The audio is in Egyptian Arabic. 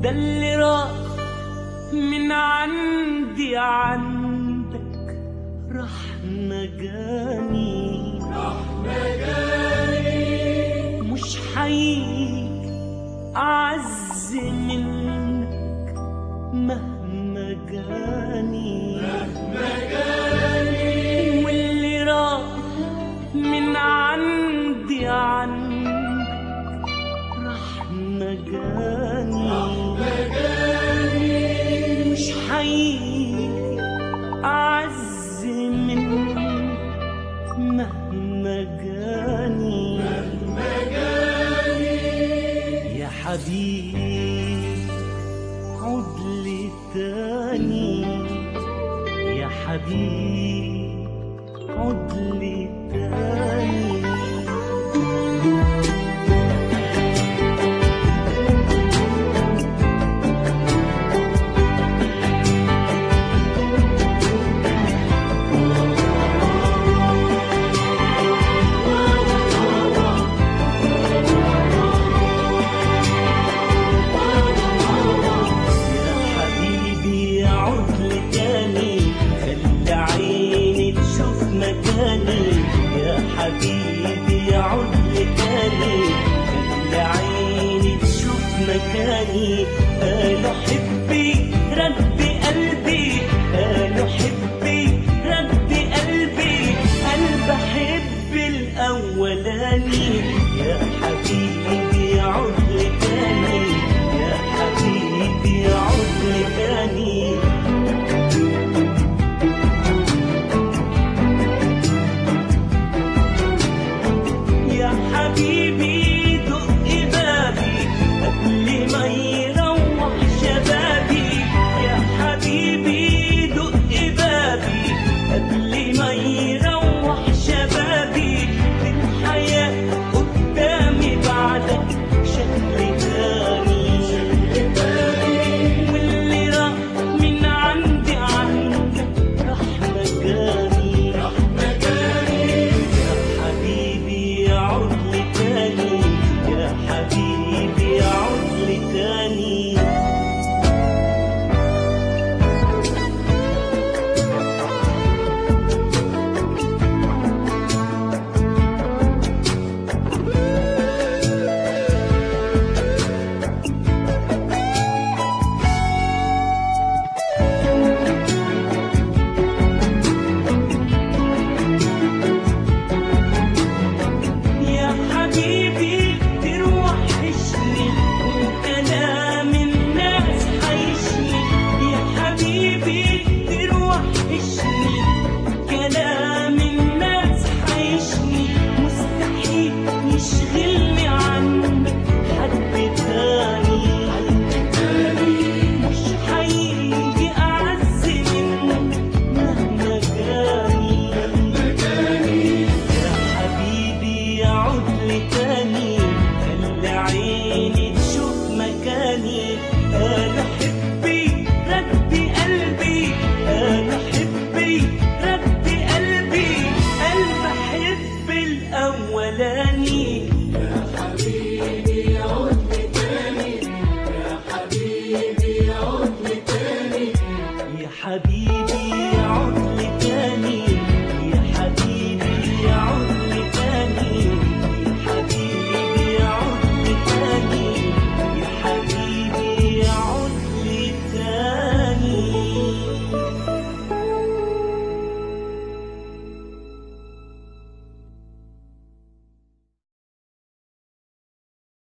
ده اللي راح من عندي عندك راح مجاني مش حقيقي أعز منك مهما جاني واللي راح من عندي عندك راح مجاني مش حقيقي أعز منك مهما جاني يا حبيبي عد لي تاني يا حبيبي عد لي تاني يا حبيبي عد لي تاني خلي عيني تشوف مكاني يا حبيبي عد لي تاني خلي عيني تشوف مكاني قالوا حبي ربي